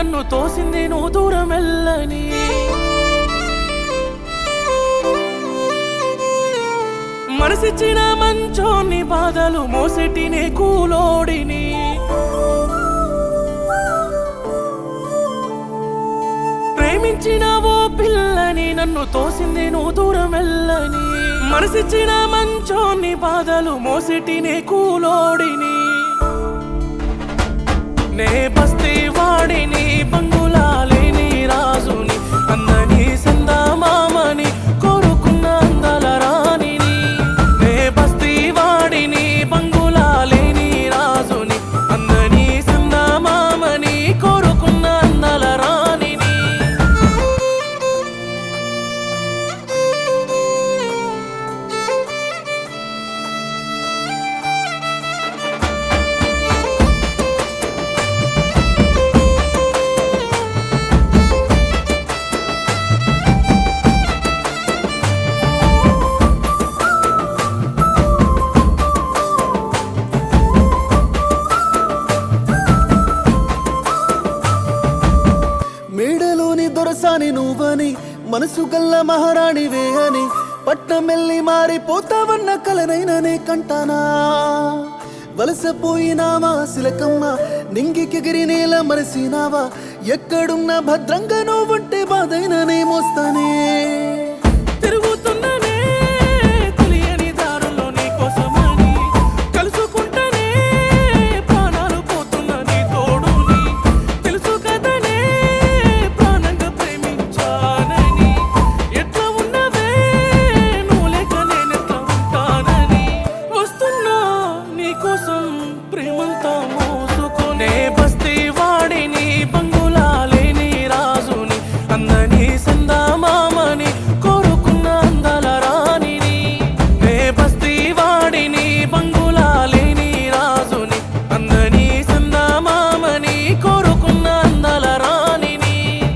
నన్ను తోసింది నువ్వు దూరం వెళ్ళని మనసిచ్చిన మంచోని బాధలు మోసెటినే కూలోడిని ప్రేమించిన ఓ పిల్లని నన్ను తోసింది నువ్వు దూరం వెళ్ళని మనసిచ్చిన మంచోని బాధలు మోసెటినే కూలోడిని నే బస్తీ వాడిని బంగులాలేని రాజుని అందని సందామామని కోరుకున్న అందల రాణిని నే బస్తీ వాడిని బంగులాలేని రాజుని అందని సందామామని కోరుకున్న అందల రాణిని మేడలోని దొరసాని నువ్వని మనసు గల్ల మహారాణివే అని పట్నం వెళ్ళి మారిపోతావన్న కలనైననే కంటానా వలసపోయినావా సిలకమ్మ నింగికెగిరి నేల మరసినావా ఎక్కడున్న భద్రంగా నువ్వుంటే బాధైననే మోస్తానే తిరుగుతున్ననే తెలియని దారుల్లో నీ కోసమని కలుసుకుంటనే ప్రాణాలు పోతున్న నీ తోడుని తెలుసు కదనే ప్రాణంగా ప్రేమించానని ఎట్లా ఉన్నవే నువ్వు లేక నేనెట్లా ఉంటానని వస్తున్నా నీ కోసం ప్రేమంతా మోసుకునే బస్తీ వాడిని బంగులాలేని రాజుని అందని సందామామని కోరుకున్న అందల రాణిని నే బస్తీ వాడిని బంగులాలేని రాజుని అందని సందామామని కోరుకున్న అందల రాణిని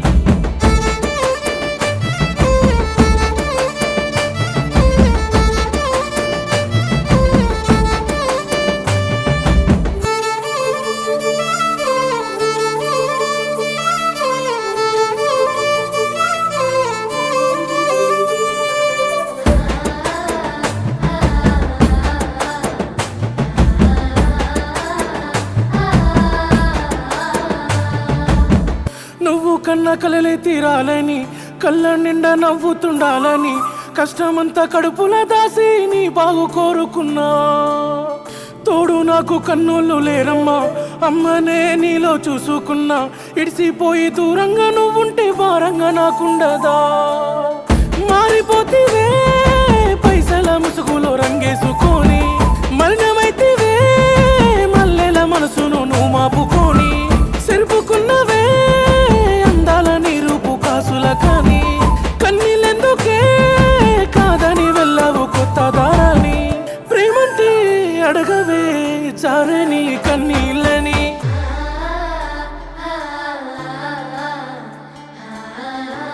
నువ్వు కన్న కలలే తీరాలని కళ్ళ నిండా నవ్వుతుండాలని కష్టమంతా కడుపుల దాసి నీ బాగు కోరుకున్నా తోడు నాకు కన్నులు లేరమ్మా అమ్మనే నీలో చూసుకున్నా ఇడిసిపోయి దూరంగా నువ్వుంటే భారంగా నాకుండదా మారిపోతివే పైసల ముసుగులో రంగేసుకొని మలినమైతివే మల్లెల మనసును నువ్వు మాపుకొని సెరుపుకున్నవే అందాల నీరుపు కాసుల కానీ కన్నీళ్ళెందుకే కాదని వెళ్ళవు కొత్త దారాని ప్రేమంటే అడగవే చారని కన్నీళ్ళని